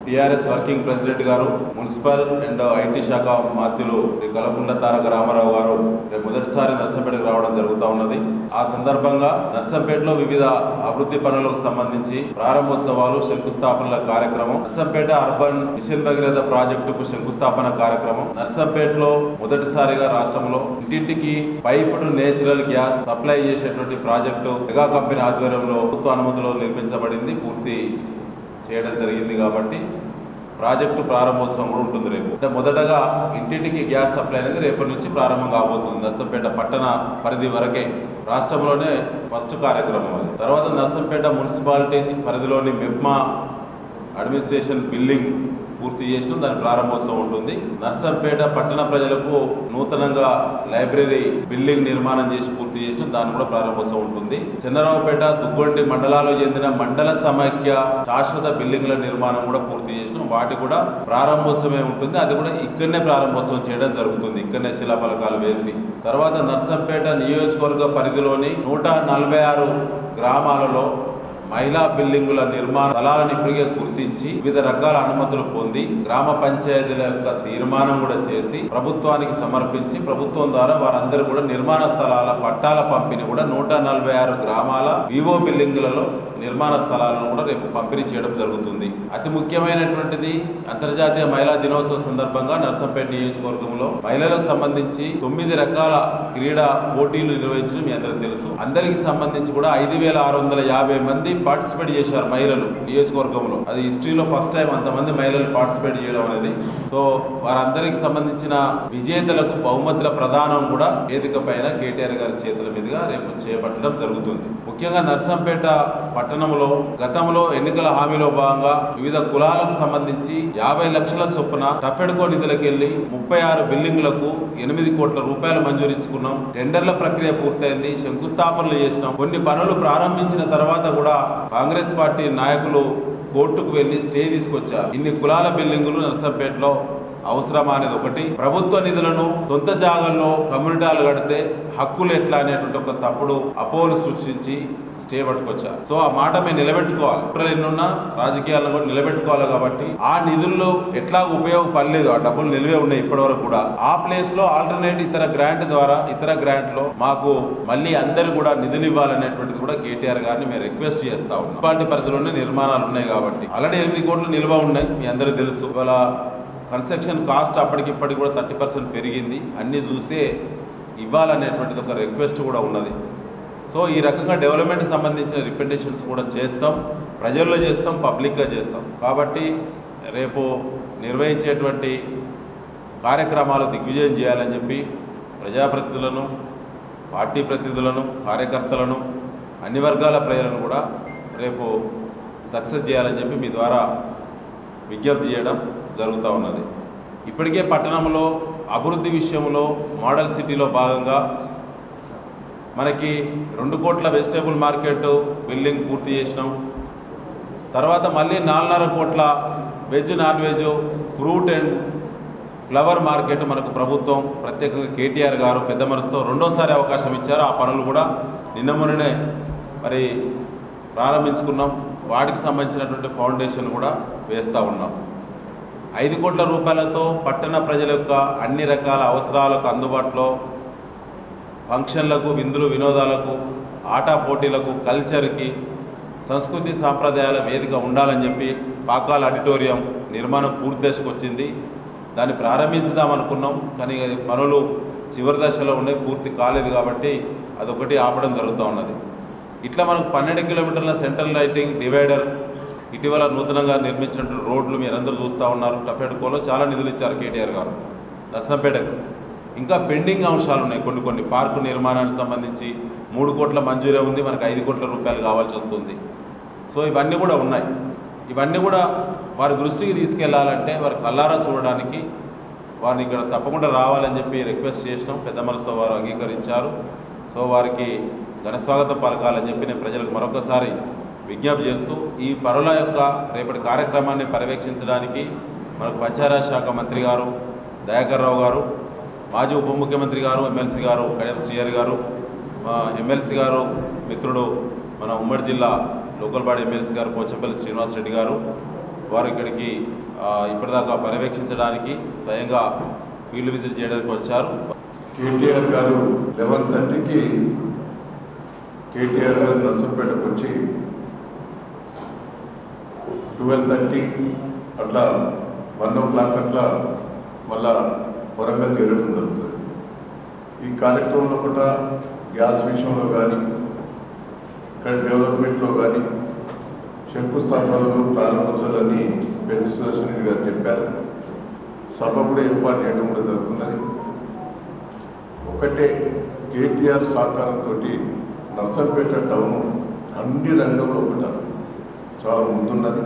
TRS working president గారు municipal and IT శాఖ మాత్యులు శ్రీ కలకుండ తారక రామారావు గారు రేపు మొదటిసారి నర్సంపేటకు రావడం జరుగుతూ ఉన్నది ఆ సందర్భంగా నర్సంపేటలో వివిధ అభివృద్ధి పనులకు సంబంధించి ప్రారంభోత్సవాలు శంకుస్థాపనల కార్యక్రమం నర్సంపేట అర్బన్ మిషన్ భగీరథ ప్రాజెక్టుకు శంకుస్థాపన కార్యక్రమం నర్సంపేటలో మొదటిసారిగా రాష్ట్రంలో ఇంటింటికి పైపుడు నేచురల్ గ్యాస్ సప్లై చేసేటువంటి ప్రాజెక్టు మెగా కంపెనీ ఆధ్వర్యంలో ప్రభుత్వ అనుమతిలో నిర్మించబడింది పూర్తి చేయడం జరిగింది కాబట్టి ప్రాజెక్టు ప్రారంభోత్సవం కూడా ఉంటుంది రేపు అంటే మొదటగా ఇంటింటికి గ్యాస్ సప్లై అనేది రేపటి నుంచి ప్రారంభం కాబోతుంది నర్సంపేట పట్టణ పరిధి వరకే రాష్ట్రంలోనే ఫస్ట్ కార్యక్రమం అది తర్వాత నర్సంపేట మున్సిపాలిటీ పరిధిలోని మెప్మా అడ్మినిస్ట్రేషన్ బిల్డింగ్ పూర్తి చేసిన దాని ప్రారంభోత్సవం ఉంటుంది నర్సంపేట పట్టణ ప్రజలకు నూతనంగా లైబ్రరీ బిల్డింగ్ నిర్మాణం చేసి పూర్తి చేసిన దాని కూడా ప్రారంభోత్సవం ఉంటుంది చంద్రరావుపేట దుగ్గొండి మండలాలకు చెందిన మండల సమైక్య శాశ్వత బిల్డింగ్ల నిర్మాణం కూడా పూర్తి చేసిన వాటి కూడా ప్రారంభోత్సవమే ఉంటుంది అది కూడా ఇక్కడనే ప్రారంభోత్సవం చేయడం జరుగుతుంది ఇక్కడనే శిలాఫలకాలు వేసి తర్వాత నర్సంపేట నియోజకవర్గ పరిధిలోని నూట నలభై ఆరు గ్రామాలలో మహిళా బిల్డింగుల నిర్మాణ స్థలాలను ఇప్పటికే గుర్తించి వివిధ రకాల అనుమతులు పొంది గ్రామ పంచాయతీల యొక్క తీర్మానం కూడా చేసి ప్రభుత్వానికి సమర్పించి ప్రభుత్వం ద్వారా వారందరూ కూడా నిర్మాణ స్థలాల పట్టాల పంపిణీ కూడా నూట నలభై ఆరు గ్రామాల వివో బిల్డింగులలో నిర్మాణ స్థలాలను కూడా రేపు పంపిణీ చేయడం జరుగుతుంది అతి ముఖ్యమైనటువంటిది అంతర్జాతీయ మహిళా దినోత్సవం సందర్భంగా నర్సంపేట నియోజకవర్గంలో మహిళలకు సంబంధించి తొమ్మిది రకాల క్రీడా పోటీలు నిర్వహించడం మీ అందరికీ తెలుసు అందరికి సంబంధించి కూడా ఐదు వేల ఆరు వందల యాభై మంది పార్టిసిపేట్ చేశారు మహిళలు నియోజకవర్గంలో అది హిస్టరీలో ఫస్ట్ టైం అంతమంది మహిళలు పార్టిసిపేట్ చేయడం అనేది సో వారందరికి సంబంధించిన విజేతలకు బహుమతుల ప్రదానం కూడా వేదిక పైన కేటీఆర్ గారి చేతుల మీదుగా రేపు చేపట్టడం జరుగుతుంది ముఖ్యంగా నర్సంపేట పట్టణంలో గతంలో ఎన్నికల హామీలో భాగంగా వివిధ కులాలకు సంబంధించి యాభై లక్షల చొప్పున టఫెడ్కో నిధులకు వెళ్లి ముప్పై ఆరు బిల్డింగులకు ఎనిమిది కోట్ల రూపాయలు మంజూరించుకున్నాం టెండర్ల ప్రక్రియ పూర్తయింది శంకుస్థాపనలు చేసినాం కొన్ని పనులు ప్రారంభించిన తర్వాత కూడా కాంగ్రెస్ పార్టీ నాయకులు కోర్టుకు వెళ్లి స్టే తీసుకొచ్చారు ఇన్ని కులాల బిల్డింగులు నర్సంపేటలో అవసరమా అనేది ఒకటి ప్రభుత్వ నిధులను సొంత జాగాల్లో కమ్యూనిటాలు కడితే హక్కులు ఎట్లా అనేటువంటి ఒక తప్పుడు అపోలు సృష్టించి స్టే పట్టుకొచ్చారు సో ఆ మాట మేము నిలబెట్టుకోవాలి కుట్రలు ఎన్నున్నా రాజకీయాలను కూడా నిలబెట్టుకోవాలి కాబట్టి ఆ నిధుల్లో ఎట్లా ఉపయోగపడలేదు ఆ డబ్బులు నిలివే ఉన్నాయి ఇప్పటివరకు కూడా ఆ ప్లేస్ లో ఆల్టర్నేట్ ఇతర గ్రాంట్ ద్వారా ఇతర గ్రాంట్ లో మాకు మళ్ళీ అందరు కూడా నిధులు ఇవ్వాలనేటువంటిది కూడా కేటీఆర్ గారిని మేము రిక్వెస్ట్ చేస్తా ఉన్నాం మున్సిపాలిటీ పరిధిలోనే నిర్మాణాలు ఉన్నాయి కాబట్టి ఆల్రెడీ ఎనిమిది కోట్లు నిల్వ ఉన్నాయి మీ అందరికీ తెలుసు ఇవాళ కన్స్ట్రక్షన్ కాస్ట్ అప్పటికిప్పటికి కూడా థర్టీ పర్సెంట్ పెరిగింది అన్నీ చూసే ఇవ్వాలనేటువంటిది ఒక రిక్వెస్ట్ కూడా ఉన్నది సో ఈ రకంగా డెవలప్మెంట్కి సంబంధించిన రిప్రజెంటేషన్స్ కూడా చేస్తాం ప్రజల్లో చేస్తాం పబ్లిక్గా చేస్తాం కాబట్టి రేపు నిర్వహించేటువంటి కార్యక్రమాలు దిగ్విజయం చేయాలని చెప్పి ప్రజాప్రతినిధులను పార్టీ ప్రతినిధులను కార్యకర్తలను అన్ని వర్గాల ప్రజలను కూడా రేపు సక్సెస్ చేయాలని చెప్పి మీ ద్వారా విజ్ఞప్తి చేయడం జరుగుతూ ఉన్నది ఇప్పటికే పట్టణంలో అభివృద్ధి విషయంలో మోడల్ సిటీలో భాగంగా మనకి రెండు కోట్ల వెజిటేబుల్ మార్కెట్ బిల్డింగ్ పూర్తి చేసినాం తర్వాత మళ్ళీ నాలుగున్నర కోట్ల veg non veg fruit and flower market మనకు ప్రభుత్వం ప్రత్యేకంగా కేటీఆర్ గారు పెద్ద మనసుతో రెండోసారి అవకాశం ఇచ్చారు ఆ పనులు కూడా నిన్న మొన్ననే మరి ప్రారంభించుకున్నాం వాటికి సంబంధించినటువంటి ఫౌండేషన్ కూడా వేస్తూ ఉన్నాం ఐదు కోట్ల రూపాయలతో పట్టణ ప్రజల యొక్క అన్ని రకాల అవసరాలకు అందుబాటులో ఫంక్షన్లకు విందులు వినోదాలకు ఆటా పోటీలకు కల్చర్కి సంస్కృతి సాంప్రదాయాల వేదిక ఉండాలని చెప్పి పాకాల ఆడిటోరియం నిర్మాణం పూర్తి దశకు వచ్చింది దాన్ని ప్రారంభించుదాం అనుకున్నాం కానీ అది పనులు చివరి దశలో ఉన్నాయి పూర్తి కాలేదు కాబట్టి అదొకటి ఆపడం జరుగుతూ ఉన్నది ఇట్లా మనకు పన్నెండు కిలోమీటర్ల సెంట్రల్ లైటింగ్ డివైడర్ ఇటీవల నూతనంగా నిర్మించినటువంటి రోడ్లు మీరందరూ చూస్తూ ఉన్నారు టఫెడ్కోలో చాలా నిధులు ఇచ్చారు కేటీఆర్ గారు నర్సంపేటకు ఇంకా పెండింగ్ అంశాలు ఉన్నాయి కొన్ని కొన్ని పార్కు నిర్మాణానికి సంబంధించి మూడు కోట్ల మంజూరే ఉంది మనకు ఐదు కోట్ల రూపాయలు కావాల్సి వస్తుంది సో ఇవన్నీ కూడా ఉన్నాయి ఇవన్నీ కూడా వారి దృష్టికి తీసుకెళ్లాలంటే వారి కల్లారా చూడడానికి వారిని ఇక్కడ తప్పకుండా రావాలని చెప్పి రిక్వెస్ట్ చేసినాం పెద్ద మనసుతో వారు అంగీకరించారు సో వారికి ఘనస్వాగతం పలకాలని చెప్పి నేను ప్రజలకు మరొకసారి విజ్ఞప్తి చేస్తూ ఈ పరుల యొక్క రేపటి కార్యక్రమాన్ని పర్యవేక్షించడానికి మనకు పంచాయతీరాజ్ శాఖ మంత్రి గారు దయాకర్ రావు గారు మాజీ ఉప ముఖ్యమంత్రి గారు ఎమ్మెల్సీ గారు కడియం శ్రీహరి గారు మా ఎమ్మెల్సీ గారు మిత్రుడు మన ఉమ్మడి జిల్లా లోకల్ బాడీ ఎమ్మెల్సీ గారు పోచంపల్లి శ్రీనివాస్ రెడ్డి గారు వారు ఇక్కడికి ఆ, ఇప్పటిదాకా పర్యవేక్షించడానికి స్వయంగా ఫీల్డ్ విజిట్ చేయడానికి వచ్చారు కేటీఆర్ గారు లెవెన్ థర్టీకి కేటీఆర్ గారు నర్సంపేటకు వచ్చి ట్వెల్వ్ థర్టీ అట్లా వన్ ఓ క్లాక్ అట్లా మళ్ళా వరంగల్ చేరడం జరుగుతుంది ఈ కార్యక్రమంలో కూడా గ్యాస్ విషయంలో కానీ ఇక్కడ డెవలప్మెంట్లో కానీ శంకుస్థాపనలు ప్రారంభోత్సవాలని పెద్ద సుదర్శన్ రెడ్డి గారు చెప్పారు సభ కూడా ఏర్పాటు చేయడం కూడా జరుగుతున్నది ఒకటే కేటీఆర్ సహకారంతో నర్సంపేట టౌన్ అన్ని రంగంలో ఒకట చాలా ముందున్నది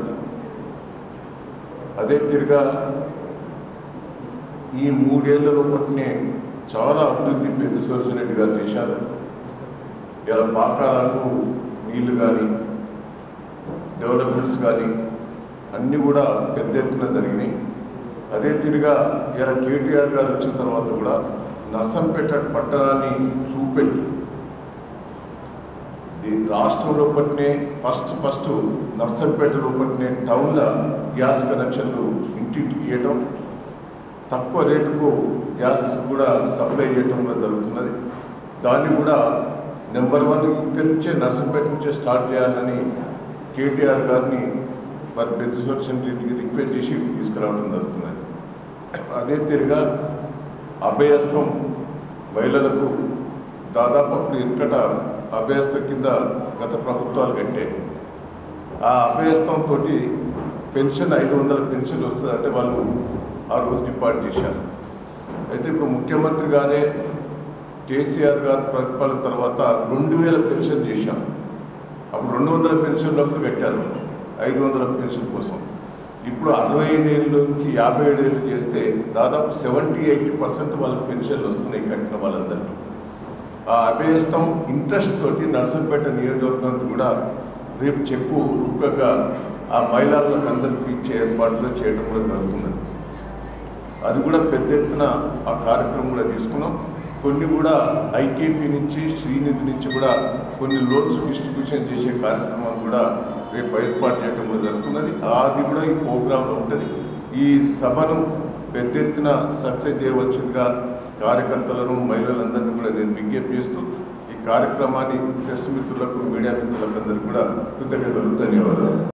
అదే తిరిగా ఈ మూడేళ్లలో పట్టినే చాలా అభివృద్ధి పెద్ద సుదర్శన్ రెడ్డి గారు చేశారు ఇలా పాకాలకు నీళ్లు కానీ డెవలప్మెంట్స్ కానీ అన్నీ కూడా పెద్ద ఎత్తున జరిగినాయి అదే తిరిగా ఇలా కేటీఆర్ గారు వచ్చిన తర్వాత కూడా నర్సంపేట పట్టణాన్ని చూపెట్టి ఈ రాష్ట్రంలో పట్టినే ఫస్ట్ ఫస్ట్ నర్సంపేటలో పట్టినే టౌన్ల గ్యాస్ కనెక్షన్లు ఇంటింటికి ఇవ్వటం తక్కువ రేటుకు గ్యాస్ కూడా సప్లై చేయటం కూడా జరుగుతున్నది దాన్ని కూడా నెంబర్ వన్ ఇక్కడి నుంచే నర్సంపేట నుంచే స్టార్ట్ చేయాలని కేటీఆర్ గారిని మరి పెద్ద సురక్షణ రెడ్డికి రిక్వెస్ట్ చేసి తీసుకురావడం జరుగుతున్నది అదే తిరిగా అభయస్థం మహిళలకు దాదాపు అప్పుడు వెనుకట అభయస్థం కింద గత ప్రభుత్వాలు కట్టే ఆ అభయస్థంతో పెన్షన్ ఐదు వందల పెన్షన్ వస్తుంది అంటే వాళ్ళు ఆ రోజు డిపార్ట్ చేశారు అయితే ఇప్పుడు ముఖ్యమంత్రిగానే కేసీఆర్ గారు ప్రతిపాలన తర్వాత రెండు వేల పెన్షన్ చేశాం అప్పుడు రెండు వందల పెన్షన్లు అప్పుడు కట్టారు ఐదు వందల పెన్షన్ కోసం ఇప్పుడు అరవై ఐదేళ్ళ నుంచి యాభై ఏడేళ్ళు చేస్తే దాదాపు సెవెంటీ ఎయిటీ పర్సెంట్ వాళ్ళకి పెన్షన్లు వస్తున్నాయి కట్టిన వాళ్ళందరికీ ఆ అభయస్థం ఇంట్రెస్ట్ తోటి నర్సంపేట నియోజకవర్గానికి కూడా రేపు చెప్పు రూపంగా ఆ మహిళలకు అందరికీ ఇచ్చే ఏర్పాట్లు చేయడం కూడా జరుగుతున్నది అది కూడా పెద్ద ఎత్తున ఆ కార్యక్రమం కూడా తీసుకున్నాం కొన్ని కూడా ఐకేపీ నుంచి శ్రీనిధి నుంచి కూడా కొన్ని లోన్స్ డిస్ట్రిబ్యూషన్ చేసే కార్యక్రమం కూడా రేపు ఏర్పాటు చేయడం కూడా జరుగుతున్నది అది కూడా ఈ ప్రోగ్రాంలో ఉంటుంది ఈ సభను పెద్ద ఎత్తున సక్సెస్ చేయవలసిందిగా కార్యకర్తలను మహిళలందరినీ కూడా నేను విజ్ఞప్తి చేస్తూ ఈ కార్యక్రమాన్ని ప్రెస్ మిత్రులకు మీడియా మిత్రులకు అందరికీ కూడా కృతజ్ఞతలు ధన్యవాదాలు